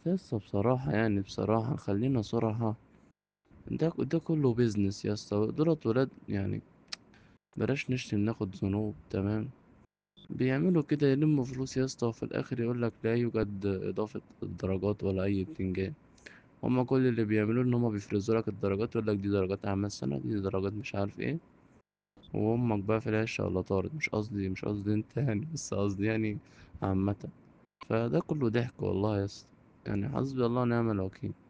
يسطا بصراحة يعني بصراحة خلينا صراحة ده ده كله بيزنس يا اسطى دولت ولاد يعني بلاش نشتم ناخد ذنوب تمام بيعملوا كده يلموا فلوس يا اسطى وفي الاخر يقولك لا يوجد اضافة درجات ولا اي بتنجان هما كل اللي بيعملوه ان هما بيفرزوا لك الدرجات يقولك دي درجات اعمال السنة دي درجات مش عارف ايه وامك بقى في العشة ولا طارد مش قصدي مش قصدي انت يعني بس قصدي يعني عامة فده كله ضحك والله يا اسطى يعني حسبي الله ونعم الوكيل